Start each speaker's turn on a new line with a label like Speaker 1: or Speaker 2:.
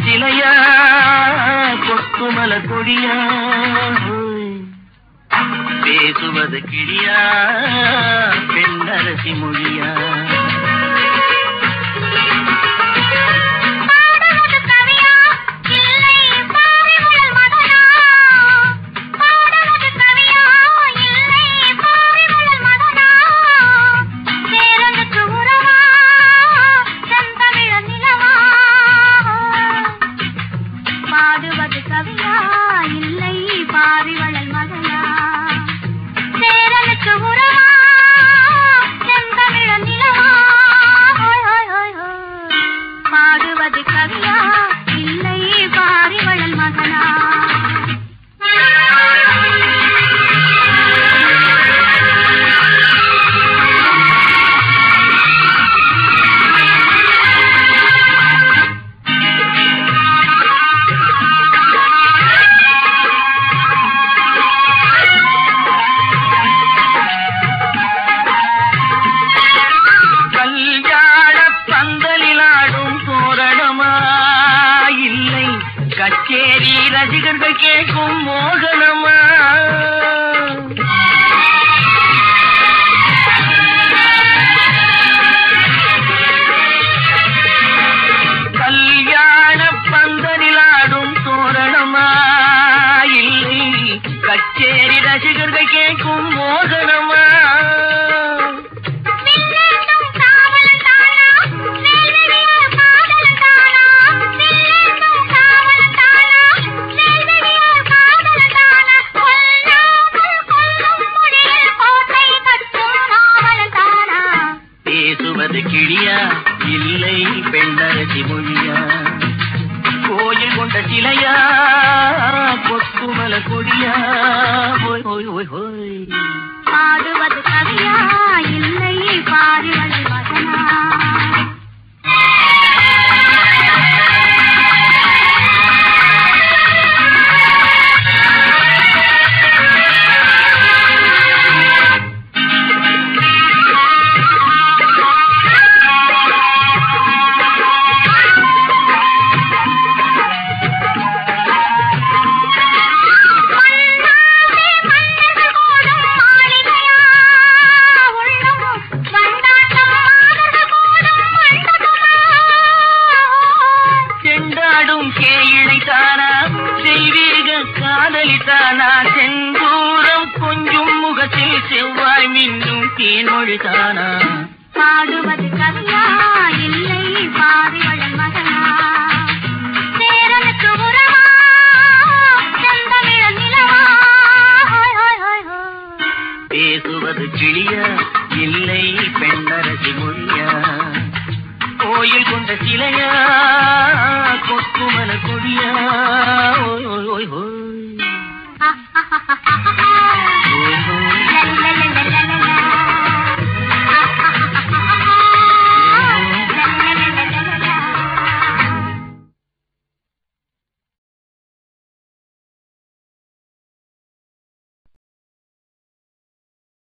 Speaker 1: சிலையா கொத்துமல கொடியா ஹோய். பேசுவது கிளியா பெண்ணரசி மொழியா
Speaker 2: பாடுவது கவியா இல்லை பாரிமுதல் மகனா பாடுவது கவியா இல்லை பாரிமுதல் மகனா சேரனுக்கு உறவா செந்தமிழ நிலவா பாடுவது கவியா இல்லை பாரிவளல் மகனா சேரனுக்கு உறவா செந்தமிழ நிலவா ஹோய் ஹோய் ஹோய் ஹோய் பாடுவது கவியா இல்லை பாரிவளல் மகனா
Speaker 1: கல்யாண பந்தலில் ஆடும் தோரணமா இல்லை கச்சேரி ரசிகர்கள் கேட்கும் மோகனமா கல்யாண பந்தலில் ஆடும் தோரணமா இல்லை கச்சேரி ரசிகர்கள் கேட்கும் மோகனமா
Speaker 2: வில்லேந்தும் காவலன் தானா வேல்வெளிய காதலன் தானா வில்லேந்தும் காவலன் தானா வேல்வெளிய காதலன் தானா கொல்லாமல் கொல்லும் முடியில் கோட்டை கட்டும் காவலன் தானா
Speaker 1: பேசுவது கிளியா இல்லை பெண்ணரசி மொழியா கோயில் கொண்ட சிலையா கொத்துமல கொடியா ஓய் ஓய் ஓய் ஓய்
Speaker 2: பாடுவது கவியா இல்லை பாடுவது வசனா மன்னாரே மன்னர்கள் கூடும் மாளிகையா உள்ளம் வண்டாட்டம் மாதர்கள் கூடும் மண்டபமா
Speaker 1: செண்டாடும் கேயிழை தானா செய்வீக காதலி தானா செந்தூரம் கொஞ்சம் முகத்தில் செவ்வாய் மின்னும் தேன்மொழி தானா
Speaker 2: பாடுவது கவியா இல்லை பாரிவளன் மகனா சேரனுக்கு உறவா செந்தமிழ நிலவா ஹோய் ஹோய் ஹோய் ஹோய்
Speaker 1: பேசுவது கிளியா இல்லை பெண்ணரசி மொழியா கோயில் கொண்ட சிலையா கொத்துமல கொடியா ஓய் ஓய் ஓய் ஓய்
Speaker 2: ஆ, ஆ, ஆ, ஆ, ஆ.